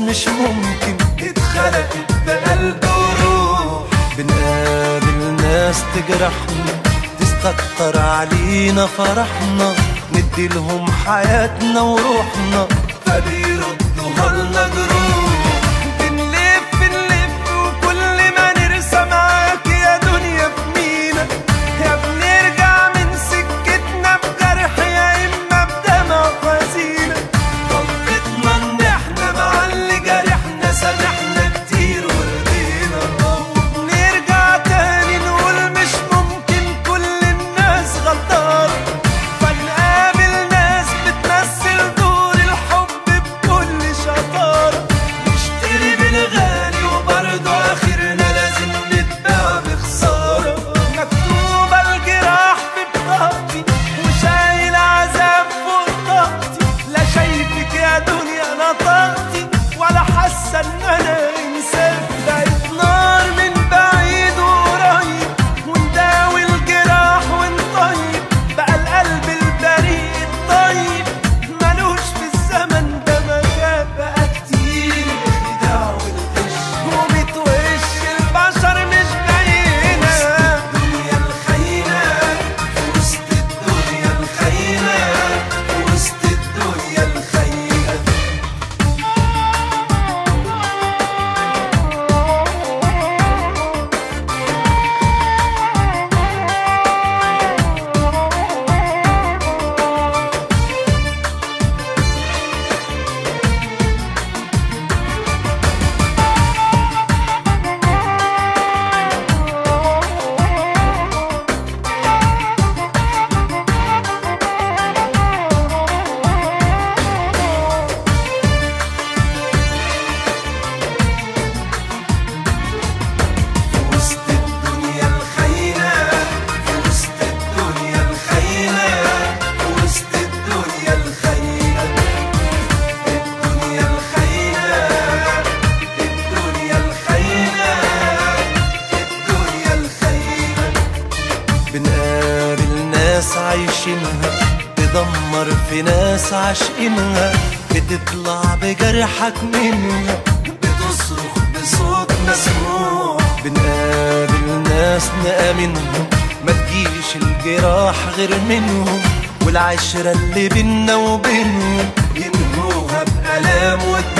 مش ممكن اتخلقت بقلب وروح بنقابل ناس تجرحنا تستكتر علينا فرحنا ندي لهم حياتنا وروحنا فبيردوها لنا جروح بنلف بنلف وكل ما نرسى معاك يا دنيا بمينا يا بنرجع من سكتنا بجرح يا اما بدمع حزينة غلطتنا ان احنا مع اللي جرحنا سامحنا كتير ورضينا وبنرجع تاني نقول مش ممكن كل الناس غلطانة فنقابل ناس بتمثل دور الحب بكل شطارة نشتري بالغالي وبرضه آخرنا لازم نتباع بخسارة مكتوبة الجراح في بطاقتي وشايل عذاب فوق طاقتي لا شايفك يا دنيا أنا طاقتي ولا حاسة إن أنا إنسان بقيت نار من بعيد وقريب ونداوي الجراح ونطيب بقى القلب البريء الطيب ملوش في الزمن ده مكان بقى كتير الخداع والغش وبتوش البشر مش باينة الدنيا الخاينة في وسط الدنيا الخاينة في وسط الدنيا الخاينة في وسط الدنيا الخاينة في وسط الدنيا الخاينة في وسط الدنيا الخاينة الدنيا الخاينة الدنيا الخاينة الدنيا الخاينة بنقابل ناس عايشينها تدمر في ناس عاشقينها بتطلع بجرحك منها بتصرخ بصوت مسموع بنقابل ناس نآمنهم ما تجيش الجراح غير منهم والعشرة اللي بينا وبينهم ينهوها بألام ودموع